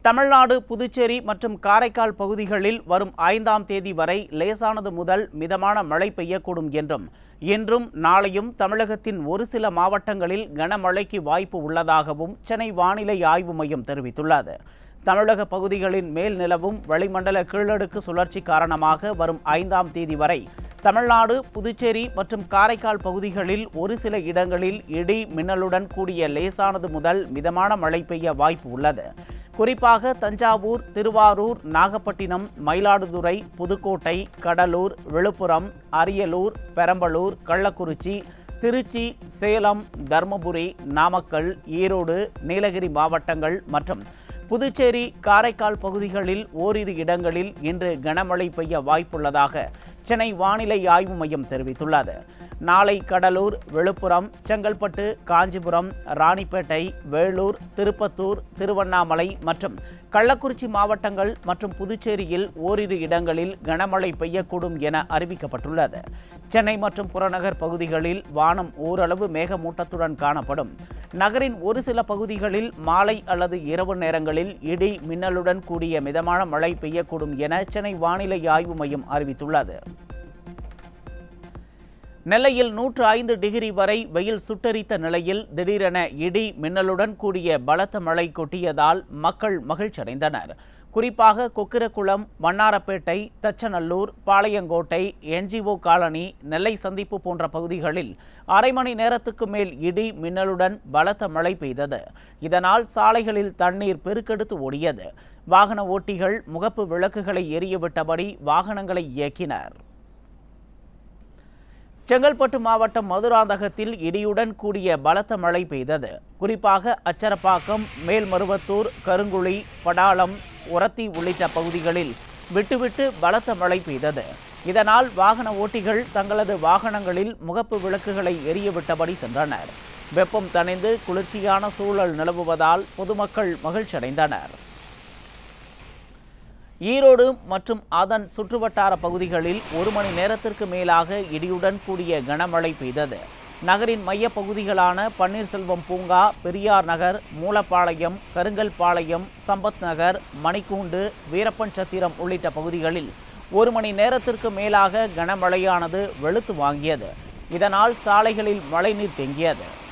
தமிழ்நாடு புதுச்சேரி மற்றும் காரைக்கால் பகுதிகளில் வரும் ஐந்தாம் தேதி வரை லேசானது முதல் மிதமான மழை பெய்யக்கூடும் என்றும் இன்றும் நாளையும் தமிழகத்தின் ஒரு சில மாவட்டங்களில் கனமழைக்கு வாய்ப்பு உள்ளதாகவும் சென்னை வானிலை ஆய்வு மையம் தெரிவித்துள்ளது தமிழக பகுதிகளின் மேல் நிலவும் வளிமண்டல கீழடுக்கு சுழற்சி காரணமாக வரும் ஐந்தாம் தேதி வரை தமிழ்நாடு புதுச்சேரி மற்றும் காரைக்கால் பகுதிகளில் ஒரு சில இடங்களில் இடி மின்னலுடன் கூடிய லேசானது முதல் மிதமான மழை பெய்ய வாய்ப்பு உள்ளது குறிப்பாக தஞ்சாவூர் திருவாரூர் நாகப்பட்டினம் மயிலாடுதுறை புதுக்கோட்டை கடலூர் விழுப்புரம் அரியலூர் பெரம்பலூர் கள்ளக்குறிச்சி திருச்சி சேலம் தருமபுரி நாமக்கல் ஈரோடு நீலகிரி மாவட்டங்கள் மற்றும் புதுச்சேரி காரைக்கால் பகுதிகளில் ஓரிரு இடங்களில் இன்று கனமழை பெய்ய வாய்ப்புள்ளதாக சென்னை வானிலை ஆய்வு மையம் தெரிவித்துள்ளது நாளை கடலூர் விழுப்புரம் செங்கல்பட்டு காஞ்சிபுரம் ராணிப்பேட்டை வேலூர் திருப்பத்தூர் திருவண்ணாமலை மற்றும் கள்ளக்குறிச்சி மாவட்டங்கள் மற்றும் புதுச்சேரியில் ஓரிரு இடங்களில் கனமழை பெய்யக்கூடும் என அறிவிக்கப்பட்டுள்ளது சென்னை மற்றும் புறநகர் பகுதிகளில் வானம் ஓரளவு மேகமூட்டத்துடன் காணப்படும் நகரின் ஒரு சில பகுதிகளில் மாலை அல்லது இரவு நேரங்களில் இடி மின்னலுடன் கூடிய மிதமான மழை பெய்யக்கூடும் என சென்னை வானிலை ஆய்வு மையம் அறிவித்துள்ளது நெல்லையில் நூற்று ஐந்து டிகிரி வரை வெயில் சுட்டரித்த நிலையில் திடீரென இடி மின்னலுடன் கூடிய பலத்த மழை கொட்டியதால் மக்கள் மகிழ்ச்சியடைந்தனர் குறிப்பாக கொக்கிரக்குளம் வண்ணாரப்பேட்டை தச்சநல்லூர் பாளையங்கோட்டை என்ஜிஓ காலனி நெல்லை சந்திப்பு போன்ற பகுதிகளில் அரை மணி நேரத்துக்கு மேல் இடி மின்னலுடன் பலத்த மழை பெய்தது இதனால் சாலைகளில் தண்ணீர் பெருக்கெடுத்து ஓடியது வாகன ஓட்டிகள் முகப்பு விளக்குகளை எரியவிட்டபடி வாகனங்களை இயக்கினர் செங்கல்பட்டு மாவட்டம் மதுராந்தகத்தில் இடியுடன் கூடிய பலத்த மழை பெய்தது குறிப்பாக அச்சரப்பாக்கம் மேல்மருவத்தூர் கருங்குழி படாளம் உரத்தி உள்ளிட்ட பகுதிகளில் விட்டுவிட்டு பலத்த மழை பெய்தது இதனால் வாகன ஓட்டிகள் தங்களது வாகனங்களில் முகப்பு விளக்குகளை எரியவிட்டபடி சென்றனர் வெப்பம் தணிந்து குளிர்ச்சியான சூழல் நிலவுவதால் பொதுமக்கள் மகிழ்ச்சியடைந்தனர் ஈரோடு மற்றும் அதன் சுற்றுவட்டார பகுதிகளில் ஒரு மணி நேரத்திற்கு மேலாக இடியுடன் கூடிய கனமழை பெய்தது நகரின் மைய பகுதிகளான பன்னீர்செல்வம் பூங்கா பெரியார் நகர் மூலப்பாளையம் கருங்கல்பாளையம் சம்பத் நகர் மணிக்கூண்டு வீரப்பன் சத்திரம் உள்ளிட்ட பகுதிகளில் ஒரு மணி நேரத்திற்கு மேலாக கனமழையானது வெளுத்து வாங்கியது இதனால் சாலைகளில் மழைநீர் தேங்கியது